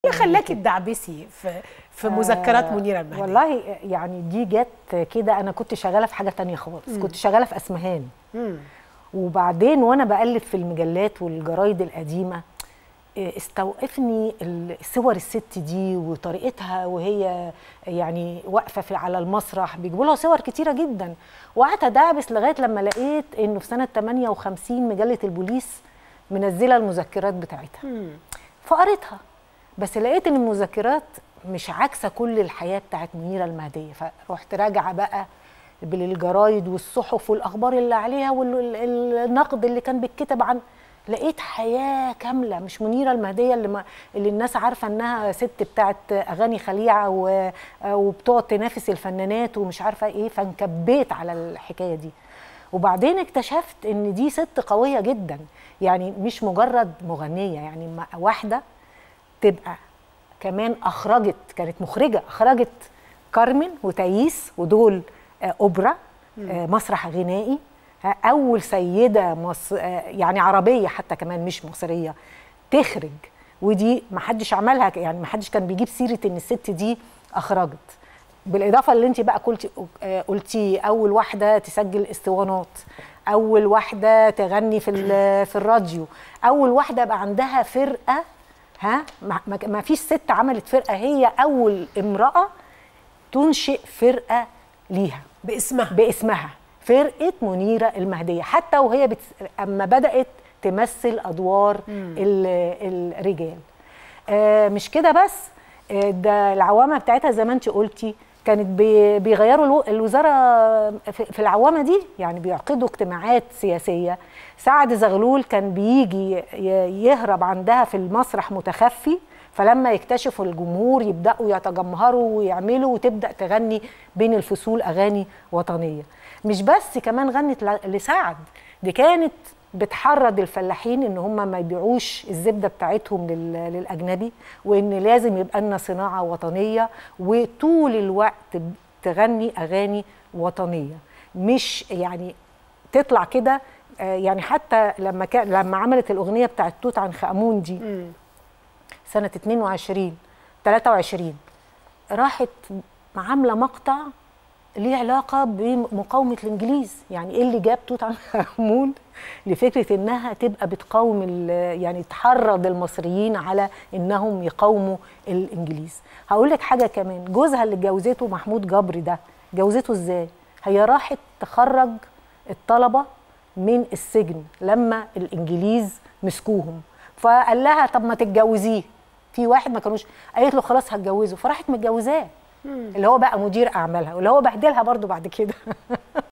ايه خلاكي تدعبسي في في مذكرات آه، منيره المهدي والله يعني دي جت كده انا كنت شغاله في حاجه تانية خالص كنت شغاله في اسمهان مم. وبعدين وانا بقلب في المجلات والجرايد القديمه إيه، استوقفني ال- صور الست دي وطريقتها وهي يعني واقفه في على المسرح بيجيبوا لها صور كتيره جدا وقعدت ادعبس لغايه لما لقيت انه في سنه 58 مجله البوليس منزله المذكرات بتاعتها مم. فقريتها بس لقيت ان المذكرات مش عاكسه كل الحياه بتاعت منيره المهديه فرحت راجعه بقى بالجرايد والصحف والاخبار اللي عليها والنقد اللي كان بيتكتب عن لقيت حياه كامله مش منيره المهديه اللي, ما اللي الناس عارفه انها ست بتاعت اغاني خليعه و- وبتقعد تنافس الفنانات ومش عارفه ايه فانكبيت على الحكايه دي وبعدين اكتشفت ان دي ست قويه جدا يعني مش مجرد مغنيه يعني ما- واحده تبقى كمان اخرجت كانت مخرجه اخرجت كارمن وتايس ودول آه، اوبرا آه، مسرح غنائي آه، اول سيده مص... آه، يعني عربيه حتى كمان مش مصريه تخرج ودي ما حدش عملها ك- يعني ما حدش كان بيجيب سيره ان الست دي اخرجت بالاضافه اللي انت بقى قلتي آه، قلتي اول واحده تسجل اسطوانات اول واحده تغني في ال- في الراديو اول واحده بقى عندها فرقه ها ما- ما ما فيش ست عملت فرقه هي اول امراه تنشئ فرقه ليها باسمها باسمها فرقه منيره المهديه حتى وهي بتس... اما بدات تمثل ادوار ال... الرجال آه مش كده بس آه ده العوامه بتاعتها زي ما انت قلتي كانت بي... بيغيروا الو... الوزاره في... في العوامه دي يعني بيعقدوا اجتماعات سياسيه سعد زغلول كان بيجي ي... يهرب عندها في المسرح متخفي فلما يكتشفوا الجمهور يبداوا يتجمهروا ويعملوا وتبدا تغني بين الفصول اغاني وطنيه مش بس كمان غنت ل- لسعد دي كانت بتحرض الفلاحين ان هم ما يبيعوش الزبده بتاعتهم لل- للاجنبي وان لازم يبقى لنا صناعه وطنيه وطول الوقت تغني اغاني وطنيه مش يعني تطلع كده آه، يعني حتى لما كان لما عملت الاغنيه بتاعت توت عنخ امون دي مم. سنة 22 23 راحت عاملة مقطع ليه علاقة بمقاومة الإنجليز يعني إيه اللي جاب توت عنخ آمون لفكرة إنها تبقى بتقاوم ال- يعني تحرض المصريين على إنهم يقاوموا الإنجليز هقول لك حاجة كمان جوزها اللي اتجوزته محمود جبري ده جوزته إزاي هي راحت تخرج الطلبة من السجن لما الإنجليز مسكوهم فقال لها طب ما تتجوزيه في واحد ما كانوش قالت له خلاص هتجوزه فراحت متجوزاه اللي هو بقى مدير اعمالها واللي هو بهدلها برضو بعد كده